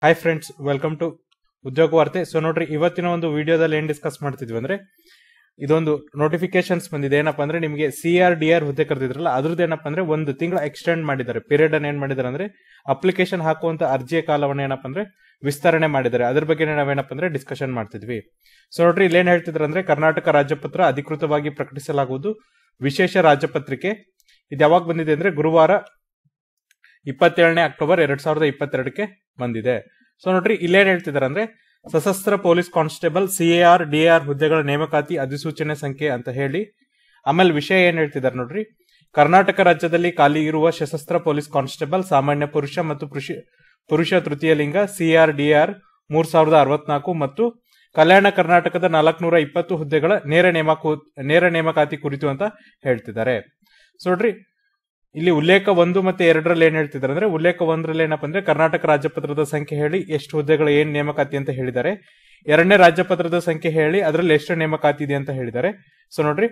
hi friends welcome to ಉದ್ಯೋಗ ವಾರ್ತೆ so ನೋಡ್ರಿ ಇವತ್ತಿನ ಒಂದು ವಿಡಿಯೋದಲ್ಲಿ ಏನ್ ಡಿಸ್ಕಸ್ ಮಾಡ್ತಿದ್ವಿ ಅಂದ್ರೆ ಇದೊಂದು ನೋಟಿಫಿಕೇಶನ್ಸ್ ಬಂದಿದೆ ಏನಪ್ಪಾ ಅಂದ್ರೆ ನಿಮಗೆ ಸಿ ಆರ್ ಡಿ ಆರ್ ಹುದ್ದೆ ಕರೆದಿದ್ರಲ್ಲ ಅದ್ರದ್ದು ಏನಪ್ಪಾ ಅಂದ್ರೆ ಒಂದು ತಿಂಗಳ ಎಕ್ಸ್ಟೆಂಡ್ ಮಾಡಿದ್ದಾರೆ ಪೀರಿಯಡ್ ಅನ್ನ ಏನ್ ಮಾಡಿದ್ದಾರೆ ಅಂದ್ರೆ ಅಪ್ಲಿಕೇಶನ್ ಹಾಕುವಂತ ಅರ್ಜಿಯ ಕಾಲವನ್ನ ಏನಪ್ಪಾ ಅಂದ್ರೆ ವಿಸ್ತರಣೆ ಮಾಡಿದ್ದಾರೆ ಅದ್ರ ಬಗ್ಗೆ ನಾವೇನಪ್ಪ ಅಂದ್ರೆ ಡಿಸ್ಕಷನ್ ಮಾಡ್ತಿದ್ವಿ ಸೊ ನೋಡ್ರಿ ಇಲ್ಲೇನ್ ಹೇಳ್ತಿದ್ರು ಅಂದ್ರೆ ಕರ್ನಾಟಕ ರಾಜ್ಯಪತ್ರ ಅಧಿಕೃತವಾಗಿ ಪ್ರಕಟಿಸಲಾಗುವುದು ವಿಶೇಷ ರಾಜ್ಯಪತ್ರಿಕೆ ಇದು ಯಾವಾಗ ಬಂದಿದೆ ಅಂದ್ರೆ ಗುರುವಾರ ಇಪ್ಪತ್ತೇಳನೇ ಅಕ್ಟೋಬರ್ ಎರಡ್ ಸಾವಿರದ ಇಪ್ಪತ್ತೆರಡಕ್ಕೆ ಬಂದಿದೆ ಸೊ ನೋಡ್ರಿ ಇಲ್ಲೇನ್ ಹೇಳ್ತಿದಾರೆ ಅಂದ್ರೆ ಸಶಸ್ತ್ರ ಪೊಲೀಸ್ ಕಾನ್ಸ್ಟೇಬಲ್ ಸಿಎಆರ್ ಡಿಆರ್ ಹುದ್ದೆಗಳ ನೇಮಕಾತಿ ಅಧಿಸೂಚನೆ ಸಂಖ್ಯೆ ಅಂತ ಹೇಳಿ ಆಮೇಲೆ ವಿಷಯ ಏನ್ ಹೇಳ್ತಿದಾರೆ ನೋಡ್ರಿ ಕರ್ನಾಟಕ ರಾಜ್ಯದಲ್ಲಿ ಖಾಲಿ ಇರುವ ಸಶಸ್ತ್ರ ಪೊಲೀಸ್ ಕಾನ್ಸ್ಟೇಬಲ್ ಸಾಮಾನ್ಯ ಪುರುಷ ಮತ್ತು ಪುರುಷ ಪುರುಷ ತೃತೀಯ ಲಿಂಗ ಸಿಆರ್ ಡಿಆರ್ ಮೂರ್ ಸಾವಿರದ ಅರವತ್ನಾಲ್ಕು ಮತ್ತು ಕಲ್ಯಾಣ ಕರ್ನಾಟಕದ ನಾಲ್ಕನೂರ ಇಪ್ಪತ್ತು ಹುದ್ದೆಗಳ ನೇರ ನೇಮಕ ನೇರ ನೇಮಕಾತಿ ಕುರಿತು ಅಂತ ಹೇಳ್ತಿದ್ದಾರೆ ಸೊ ನೋಡ್ರಿ ಇಲ್ಲಿ ಉಲ್ಲೇಖ ಒಂದು ಮತ್ತೆ ಎರಡರಲ್ಲಿ ಏನ್ ಹೇಳ್ತಿದ್ದಾರೆ ಅಂದ್ರೆ ಉಲ್ಲೇಖ ಒಂದರಲ್ಲಿ ಏನಪ್ಪ ಅಂದ್ರೆ ಕರ್ನಾಟಕ ರಾಜ್ಯಪತ್ರದ ಸಂಖ್ಯೆ ಹೇಳಿ ಎಷ್ಟು ಹುದ್ದೆಗಳ ಏನ್ ನೇಮಕಾತಿ ಅಂತ ಹೇಳಿದ್ದಾರೆ ಎರಡನೇ ರಾಜ್ಯಪತ್ರದ ಸಂಖ್ಯೆ ಹೇಳಿ ಅದರಲ್ಲಿ ಎಷ್ಟು ನೇಮಕಾತಿ ಇದೆ ಅಂತ ಹೇಳಿದ್ದಾರೆ ಸೊ ನೋಡ್ರಿ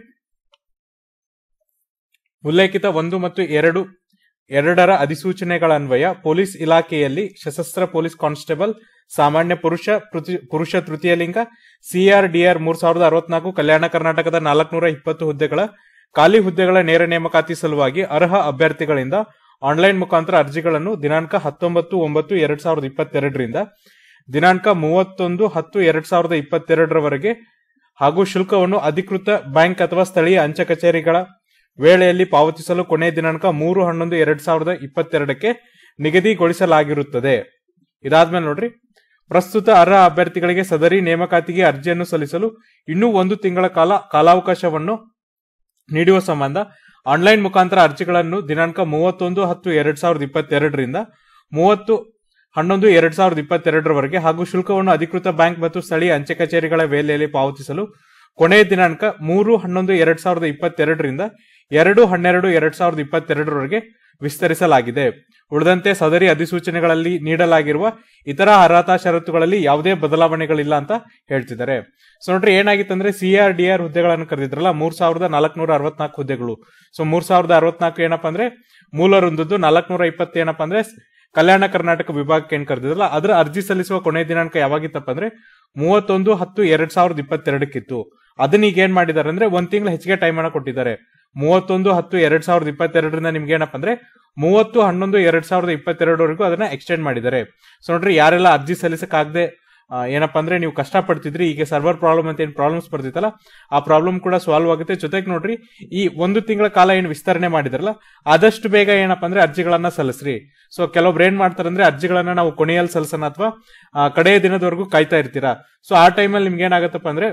ಉಲ್ಲೇಖಿತ ಒಂದು ಮತ್ತು ಎರಡು ಎರಡರ ಅಧಿಸೂಚನೆಗಳ ಅನ್ವಯ ಪೊಲೀಸ್ ಇಲಾಖೆಯಲ್ಲಿ ಸಶಸ್ತ್ರ ಪೊಲೀಸ್ ಕಾನ್ಸ್ಟೇಬಲ್ ಸಾಮಾನ್ಯ ಪುರುಷ ಪೃಥಿ- ಪುರುಷ ತೃತೀಯ ಲಿಂಗ ಸಿಆರ್ ಡಿಆರ್ ಮೂರ್ ಸಾವಿರದ ಅರವತ್ನಾಲ್ಕು ಕಲ್ಯಾಣ ಕರ್ನಾಟಕದ ನಾಲ್ಕನೂರ ಇಪ್ಪತ್ತು ಹುದ್ದೆಗಳ ಖಾಲಿ ಹುದ್ದೆಗಳ ನೇರ ನೇಮಕಾತಿ ಸಲುವಾಗಿ ಅರ್ಹ ಅಭ್ಯರ್ಥಿಗಳಿಂದ ಆನ್ಲೈನ್ ಮುಖಾಂತರ ಅರ್ಜಿಗಳನ್ನು ದಿನಾಂಕ ಹತ್ತೊಂಬತ್ತು ಒಂಬತ್ತು ಎರಡ್ ಸಾವಿರದ ಇಪ್ಪತ್ತೆರಡರಿಂದ ದಿನಾಂಕ ಮೂವತ್ತೊಂದು ಹತ್ತು ಎರಡ್ ಸಾವಿರದ ಇಪ್ಪತ್ತೆರಡರವರೆಗೆ ಹಾಗೂ ಶುಲ್ಕವನ್ನು ಅಧಿಕೃತ ಬ್ಯಾಂಕ್ ಅಥವಾ ಸ್ಥಳೀಯ ಅಂಚೆ ಕಚೇರಿಗಳ ವೇಳೆಯಲ್ಲಿ ಪಾವತಿಸಲು ಕೊನೆಯ ದಿನಾಂಕ ಮೂರು ಹನ್ನೊಂದು ಎರಡ್ ಸಾವಿರದ ಇಪ್ಪತ್ತೆರಡಕ್ಕೆ ನಿಗದಿಗೊಳಿಸಲಾಗಿರುತ್ತದೆ ಇದಾದ್ಮೇಲೆ ನೋಡ್ರಿ ಪ್ರಸ್ತುತ ಅರ್ಹ ಅಭ್ಯರ್ಥಿಗಳಿಗೆ ಸದರಿ ನೇಮಕಾತಿಗೆ ಅರ್ಜಿಯನ್ನು ಸಲ್ಲಿಸಲು ಇನ್ನೂ ಒಂದು ತಿಂಗಳ ಕಾಲ ಕಾಲಾವಕಾಶವನ್ನು ನೀಡುವ ಸಂಬಂಧ ಆನ್ಲೈನ್ ಮುಖಾಂತರ ಅರ್ಜಿಗಳನ್ನು ದಿನಾಂಕ ಮೂವತ್ತೊಂದು ಹತ್ತು ಎರಡ್ ಸಾವಿರದ ಇಪ್ಪತ್ತೆರಡರಿಂದ ಮೂವತ್ತು ಹನ್ನೊಂದು ಎರಡ್ ಸಾವಿರದ ಇಪ್ಪತ್ತೆರಡರವರೆಗೆ ಹಾಗೂ ಶುಲ್ಕವನ್ನು ಅಧಿಕೃತ ಬ್ಯಾಂಕ್ ಮತ್ತು ಸ್ಥಳೀಯ ಅಂಚೆ ಕಚೇರಿಗಳ ವೇಳೆಯಲ್ಲಿ ಪಾವತಿಸಲು ಕೊನೆಯ ದಿನಾಂಕ ಮೂರು ಹನ್ನೊಂದು ಎರಡ್ ಸಾವಿರದ ಇಪ್ಪತ್ತೆರಡರಿಂದ ಎರಡು ಹನ್ನೆರಡು ಎರಡ್ ಸಾವಿರದ ಇಪ್ಪತ್ತೆರಡರವರೆಗೆ ವಿಸ್ತರಿಸಲಾಗಿದೆ ಉಳಿದಂತೆ ಸದರಿ ಅಧಿಸೂಚನೆಗಳಲ್ಲಿ ನೀಡಲಾಗಿರುವ ಇತರ ಅರ್ಹತಾ ಷರತ್ತುಗಳಲ್ಲಿ ಯಾವುದೇ ಬದಲಾವಣೆಗಳಿಲ್ಲ ಅಂತ ಹೇಳ್ತಿದ್ದಾರೆ ಸೊ ನೋಡ್ರಿ ಏನಾಗಿತ್ತಂದ್ರೆ ಸಿಆರ್ ಡಿಆರ್ ಹುದ್ದೆಗಳನ್ನು ಕರೆದಿದ್ರಲ್ಲ ಮೂರ್ ಸಾವಿರದ ನಾಲ್ಕನೂರ ಅರವತ್ನಾಲ್ಕು ಹುದ್ದೆಗಳು ಸೊ ಮೂರ್ ಸಾವಿರದ ಅರವತ್ನಾಲ್ಕು ಏನಪ್ಪಾ ಅಂದ್ರೆ ಮೂಲ ವೃಂದದ್ದು ನಾಲ್ಕನೂರ ಇಪ್ಪತ್ತು ಏನಪ್ಪಾ ಅಂದ್ರೆ ಕಲ್ಯಾಣ ಕರ್ನಾಟಕ ವಿಭಾಗಕ್ಕೆ ಏನ್ ಕರೆದಿದ್ರಲ್ಲ ಅದರ ಅರ್ಜಿ ಸಲ್ಲಿಸುವ ಕೊನೆಯ ದಿನಾಂಕ ಯಾವಾಗಿತ್ತಪ್ಪ ಅಂದ್ರೆ ಮೂವತ್ತೊಂದು ಹತ್ತು ಎರಡ್ ಸಾವಿರದ ಇಪ್ಪತ್ತೆರಡಕ್ಕಿತ್ತು ಅದನ್ನ ಈಗ ಏನ್ ಮಾಡಿದ್ದಾರೆ ಅಂದ್ರೆ ಒಂದ್ ತಿಂಗಳು ಹೆಚ್ಚಿಗೆ ಟೈಮ್ ಅನ್ನ ಕೊಟ್ಟಿದ್ದಾರೆ ಮೂವತ್ತೊಂದು ಹತ್ತು ಎರಡ್ ಸಾವಿರದ ಇಪ್ಪತ್ತೆರಡರಿಂದ ನಿಮ್ಗೆ ಏನಪ್ಪ ಅಂದ್ರೆ ಮೂವತ್ತು ಹನ್ನೊಂದು ಎರಡ್ ಸಾವಿರದ ಇಪ್ಪತ್ತೆರಡವರೆಗೂ ಅದನ್ನ ಎಕ್ಸ್ಟೆಂಡ್ ಮಾಡಿದ್ದಾರೆ ಸೊ ನೋಡ್ರಿ ಯಾರೆಲ್ಲ ಅರ್ಜಿ ಸಲ್ಲಿಸಕ್ಕಾಗದೆ ಏನಪ್ಪಾ ಅಂದ್ರೆ ನೀವು ಕಷ್ಟ ಪಡ್ತಿದ್ರಿ ಈಗ ಸರ್ವರ್ ಪ್ರಾಬ್ಲಮ್ ಅಂತ ಏನ್ ಪ್ರಾಬ್ಲಮ್ಸ್ ಬರ್ತಿತ್ತಲ್ಲ ಆ ಪ್ರಾಬ್ಲಮ್ ಕೂಡ ಸಾಲ್ವ್ ಆಗುತ್ತೆ ಜೊತೆಗೆ ನೋಡ್ರಿ ಈ ಒಂದು ತಿಂಗಳ ಕಾಲ ಏನ್ ವಿಸ್ತರಣೆ ಮಾಡಿದ್ರಲ್ಲ ಆದಷ್ಟು ಬೇಗ ಏನಪ್ಪಾ ಅಂದ್ರೆ ಅರ್ಜಿಗಳನ್ನ ಸಲ್ಲಿಸ್ರಿ ಸೊ ಕೆಲವೊಬ್ರು ಏನ್ ಮಾಡ್ತಾರೆ ಅಂದ್ರೆ ಅರ್ಜಿಗಳನ್ನ ನಾವು ಕೊನೆಯಲ್ಲಿ ಸಲ್ಲಿಸೋಣ ಅಥವಾ ಕಡೆಯ ದಿನದವರೆಗೂ ಕಾಯ್ತಾ ಇರ್ತೀರಾ ಸೊ ಆ ಟೈಮಲ್ಲಿ ನಿಮ್ಗೆ ಏನಾಗತ್ತಪ್ಪ ಅಂದ್ರೆ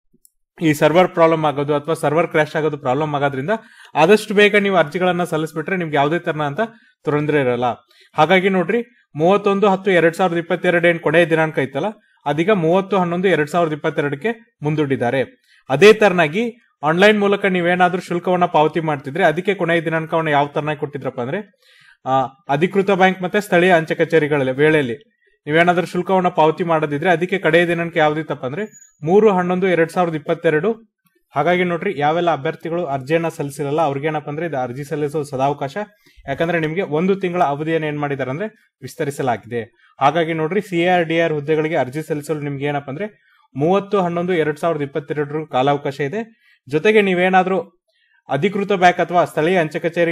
ಈ ಸರ್ವರ್ ಪ್ರಾಬ್ಲಮ್ ಆಗೋದು ಅಥವಾ ಸರ್ವರ್ ಕ್ರಾಶ್ ಆಗೋದು ಪ್ರಾಬ್ಲಮ್ ಆಗೋದ್ರಿಂದ ಆದಷ್ಟು ಬೇಗ ನೀವು ಅರ್ಜಿಗಳನ್ನ ಸಲ್ಲಿಸ್ಬಿಟ್ರೆ ನಿಮ್ಗೆ ಯಾವುದೇ ತರನ ಅಂತ ತೊಂದರೆ ಇರಲ್ಲ ಹಾಗಾಗಿ ನೋಡ್ರಿ ಮೂವತ್ತೊಂದು ಹತ್ತು ಎರಡ್ ಸಾವಿರದ ಇಪ್ಪತ್ತೆರಡು ಏನ್ ಕೊನೆಯ ದಿನಾಂಕ ಇತ್ತಲ್ಲ ಅದೀಗ ಮೂವತ್ತು ಹನ್ನೊಂದು ಎರಡ್ ಸಾವಿರದ ಇಪ್ಪತ್ತೆರಡಕ್ಕೆ ಮುಂದೂಡಿದ್ದಾರೆ ಅದೇ ತರನಾಗಿ ಆನ್ಲೈನ್ ಮೂಲಕ ನೀವೇನಾದ್ರೂ ಶುಲ್ಕವನ್ನ ಪಾವತಿ ಮಾಡ್ತಿದ್ರೆ ಅದಕ್ಕೆ ಕೊನೆಯ ದಿನಾಂಕವನ್ನ ಯಾವ ತರನಾಗಿ ಕೊಟ್ಟಿದ್ರಪ್ಪ ಅಂದ್ರೆ ಆ, ಅಧಿಕೃತ ಬ್ಯಾಂಕ್ ಮತ್ತೆ ಸ್ಥಳೀಯ ಅಂಚೆ ಕಚೇರಿಗಳಲ್ಲಿ ವೇಳೆಯಲ್ಲಿ ನೀವೇನಾದ್ರೂ ಶುಲ್ಕವನ್ನ ಪಾವತಿ ಮಾಡೋದಿದ್ರೆ ಅದಕ್ಕೆ ಕಡೆಯ ದಿನಾಂಕ ಯಾವ್ದಿತ್ತಪ್ಪ ಅಂದ್ರೆ ಮೂರು ಹನ್ನೊಂದು ಎರಡ್ ಸಾವಿರದ ಇಪ್ಪತ್ತೆರಡು ಹಾಗಾಗಿ ನೋಡ್ರಿ ಯಾವೆಲ್ಲ ಅಭ್ಯರ್ಥಿಗಳು ಅರ್ಜಿಯನ್ನ ಸಲ್ಲಿಸಿರಲ್ಲ ಅವ್ರಿಗೇನಪ್ಪ ಅಂದ್ರೆ ಇದು ಅರ್ಜಿ ಸಲ್ಲಿಸೋ ಸದಾವಕಾಶ ಯಾಕಂದ್ರೆ ನಿಮಗೆ ಒಂದು ತಿಂಗಳ ಅವಧಿಯನ್ನು ಏನ್ ಮಾಡಿದ್ದಾರೆ ಅಂದ್ರೆ ವಿಸ್ತರಿಸಲಾಗಿದೆ ಹಾಗಾಗಿ ನೋಡ್ರಿ ಸಿಆರ್ ಡಿಆರ್ ಹುದ್ದೆಗಳಿಗೆ ಅರ್ಜಿ ಸಲ್ಲಿಸಲು ನಿಮ್ಗೆ ಏನಪ್ಪ ಅಂದ್ರೆ ಮೂವತ್ತು ಹನ್ನೊಂದು ಎರಡ್ ಸಾವಿರದ ಇಪ್ಪತ್ತೆರಡರ ಕಾಲಾವಕಾಶ ಇದೆ ಜೊತೆಗೆ ನೀವೇನಾದ್ರೂ ಅಧಿಕೃತ ಬ್ಯಾಂಕ್ ಅಥವಾ ಸ್ಥಳೀಯ ಅಂಚೆ ಕಚೇರಿ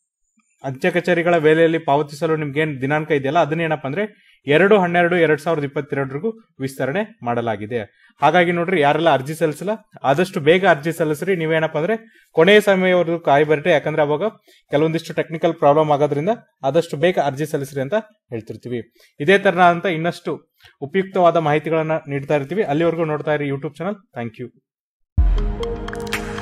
ಅಂಚೆ ಕಚೇರಿಗಳ ವೇಳೆಯಲ್ಲಿ ಪಾವತಿಸಲು ನಿಮ್ಗೆ ಏನ್ ದಿನಾಂಕ ಇದೆಯಲ್ಲ ಅದನ್ನೇನಪ್ಪ ಅಂದ್ರೆ ಎರಡು ಹನ್ನೆರಡು ಎರಡ್ ಸಾವಿರದ ಇಪ್ಪತ್ತೆರಡರಿಗೂ ವಿಸ್ತರಣೆ ಮಾಡಲಾಗಿದೆ ಹಾಗಾಗಿ ನೋಡ್ರಿ ಯಾರೆಲ್ಲ ಅರ್ಜಿ ಸಲ್ಲಿಸಲ್ಲ ಆದಷ್ಟು ಬೇಗ ಅರ್ಜಿ ಸಲ್ಲಿಸ್ರಿ ನೀವೇನಪ್ಪ ಅಂದ್ರೆ ಕೊನೆಯ ಸಮಯವರೆಗೂ ಕಾಯ್ಬರ್ರಿ ಯಾಕಂದ್ರೆ ಅವಾಗ ಕೆಲವೊಂದಿಷ್ಟು ಟೆಕ್ನಿಕಲ್ ಪ್ರಾಬ್ಲಮ್ ಆಗೋದ್ರಿಂದ ಆದಷ್ಟು ಬೇಗ ಅರ್ಜಿ ಸಲ್ಲಿಸ್ರಿ ಅಂತ ಹೇಳ್ತಿರ್ತೀವಿ ಇದೇ ತರನಾದಂತ ಇನ್ನಷ್ಟು ಉಪಯುಕ್ತವಾದ ಮಾಹಿತಿಗಳನ್ನ ನೀಡ್ತಾ ಇರ್ತೀವಿ ಅಲ್ಲಿವರೆಗೂ ನೋಡ್ತಾ ಇರಿ ಯೂಟ್ಯೂಬ್ ಚಾನಲ್ ಥ್ಯಾಂಕ್ ಯು